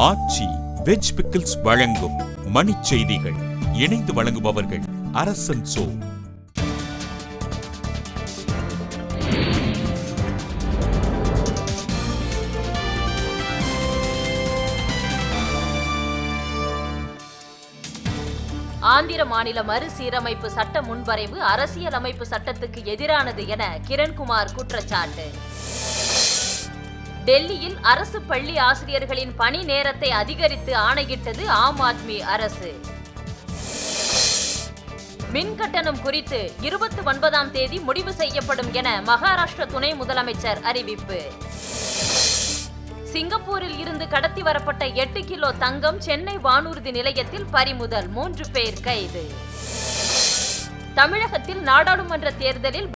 ஆச்சி veg pickles வழங்கும் மணிச் செய்திகள் இணைந்து வழங்குபவர்கள் அரசன் சோ ஆந்திர மாநில மறுசீரமைப்பு சட்ட முன்வரைவு அரசியலமைப்பு சட்டத்துக்கு எதிரானது என கிரண்குமார் குற்றச்சாட்டு டெல்லியில் அரசு பள்ளி ஆசிரியர்களின் பணி நேரத்தை அதிகரித்து ஆணையிட்டது ஆம் ஆத்மி அரசு மின் கட்டணம் குறித்து இருபத்தி ஒன்பதாம் தேதி முடிவு செய்யப்படும் என மகாராஷ்டிர துணை முதலமைச்சர் அறிவிப்பு சிங்கப்பூரில் இருந்து கடத்தி வரப்பட்ட எட்டு கிலோ தங்கம் சென்னை வானூர்தி நிலையத்தில் பறிமுதல் மூன்று பேர் கைது தமிழகத்தில் நாடாளுமன்ற தேர்தலில்